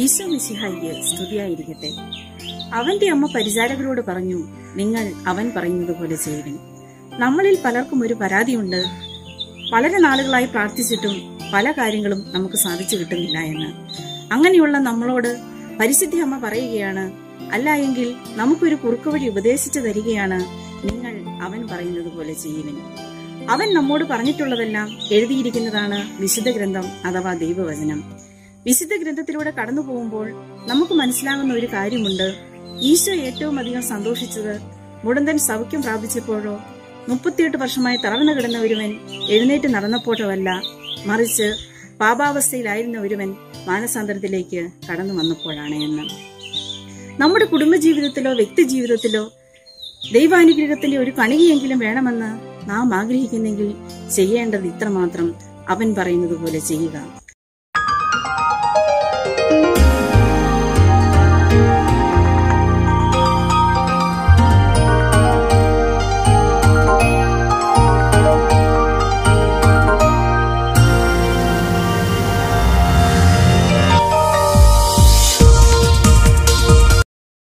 ഈശോ മിശിഹായിക്ക് സ്തുതിയായിരിക്കട്ടെ അവന്റെ അമ്മ പരിചാരകരോട് പറഞ്ഞു നിങ്ങൾ അവൻ പറയുന്നത് പോലെ ചെയ്യുവിൻ നമ്മളിൽ പലർക്കും ഒരു പരാതിയുണ്ട് വളരെ നാളുകളായി പ്രാർത്ഥിച്ചിട്ടും പല കാര്യങ്ങളും നമുക്ക് സാധിച്ചു കിട്ടുന്നില്ല എന്ന് അങ്ങനെയുള്ള നമ്മളോട് പരിശുദ്ധി അമ്മ പറയുകയാണ് അല്ല എങ്കിൽ നമുക്കൊരു കുറുക്കുവഴി ഉപദേശിച്ചു തരികയാണ് നിങ്ങൾ അവൻ പറയുന്നത് പോലെ ചെയ്യുവിൻ അവൻ നമ്മോട് പറഞ്ഞിട്ടുള്ളതെല്ലാം എഴുതിയിരിക്കുന്നതാണ് വിശുദ്ധ ഗ്രന്ഥം അഥവാ ദൈവവചനം വിശുദ്ധ ഗ്രന്ഥത്തിലൂടെ കടന്നു പോകുമ്പോൾ നമുക്ക് മനസ്സിലാകുന്ന ഒരു കാര്യമുണ്ട് ഈശോ ഏറ്റവും അധികം സന്തോഷിച്ചത് മുടന്തൻ സൗഖ്യം പ്രാപിച്ചപ്പോഴോ മുപ്പത്തിയെട്ട് വർഷമായി തളർന്നു കിടന്ന ഒരുവൻ എഴുന്നേറ്റ് നടന്നപ്പോഴോ അല്ല മറിച്ച് പാപാവസ്ഥയിലായിരുന്ന ഒരുവൻ മാനസാന്തരത്തിലേക്ക് കടന്നു വന്നപ്പോഴാണ് എന്ന് നമ്മുടെ കുടുംബജീവിതത്തിലോ വ്യക്തി ജീവിതത്തിലോ ദൈവാനുഗ്രഹത്തിന്റെ ഒരു കണികയെങ്കിലും വേണമെന്ന് നാം ആഗ്രഹിക്കുന്നെങ്കിൽ ചെയ്യേണ്ടത് ഇത്രമാത്രം അവൻ പറയുന്നത് പോലെ ചെയ്യുക